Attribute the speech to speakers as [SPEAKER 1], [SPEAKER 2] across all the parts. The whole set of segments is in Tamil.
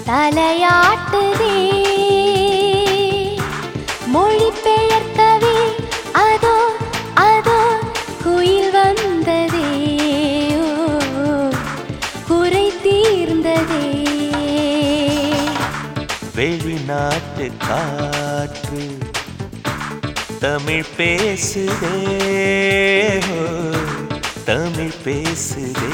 [SPEAKER 1] தலையாட்டுதே மொழி பெயர்க்கவே அதோ அதோ குயில் வந்ததே ஓ, குறை தீர்ந்ததே
[SPEAKER 2] வெளிநாட்டு காற்று தமிழ் பேசுதே ஓ, தமிழ் பேசுதே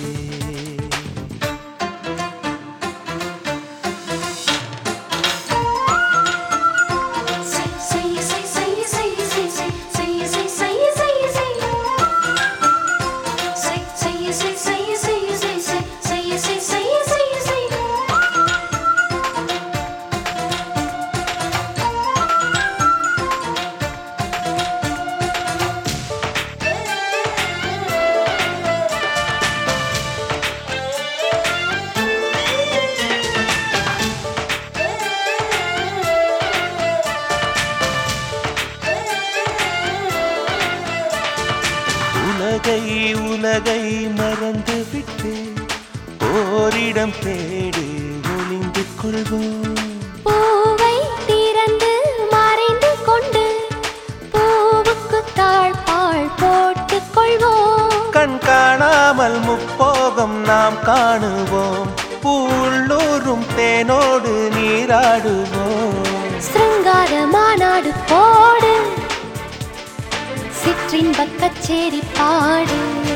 [SPEAKER 2] உலகை உலகை மறந்து விட்டு ஓரிடம் தேடி ஒளிந்து கொள்வோம்
[SPEAKER 1] பூவை திறந்து மறைந்து கொண்டு பூவுக்கு தாழ்பாள் போட்டுக் கொள்வோம்
[SPEAKER 2] கண் காணாமல் முப்போகம் நாம் காணுவோம் பூள்ளூரும் தேனோடு நீராடுவோம்
[SPEAKER 1] சிருங்கார மாநாடு போடு சிற்றின்பக் கச்சேரி பாடு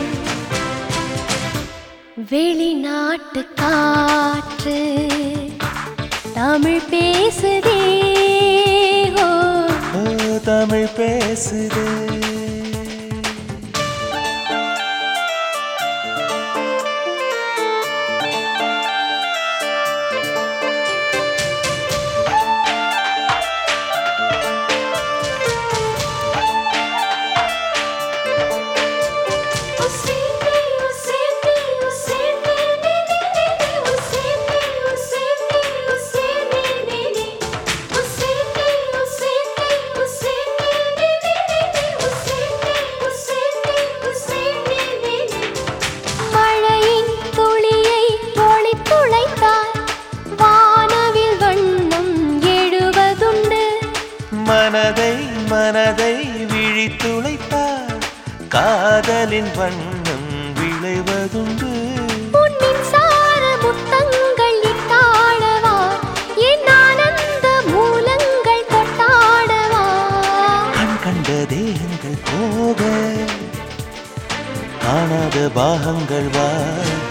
[SPEAKER 1] வெளிநாட்டு காற்று தமிழ் பேசுதே ஓ
[SPEAKER 2] ஓ, தமிழ் பேசுதே
[SPEAKER 1] மழையின் துளியை ஒளித் துளைத்தால் வானவில் வண்ணம் எழுவதுண்டு
[SPEAKER 2] மனதை மனதை விழித்துளைத்தார் காதலின் வண்ணம் விளைவதுண்டு
[SPEAKER 1] உன்னின் சார முத்தங்கள் இட்டாடவா என் ஆனந்த மூலங்கள் கொட்டாடவா
[SPEAKER 2] கண் கண்ட தேகங்கள் போக காணாத பாகங்கள் வாக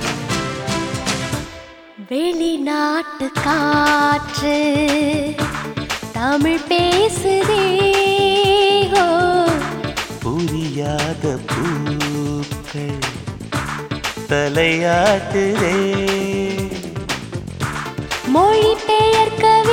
[SPEAKER 1] வெளிநாட்டு காற்று தமிழ் பேசுதே ஓ
[SPEAKER 2] புரியாத பூக்கள் தலையாட்டுதே
[SPEAKER 1] மொழி பெயர்க்கவே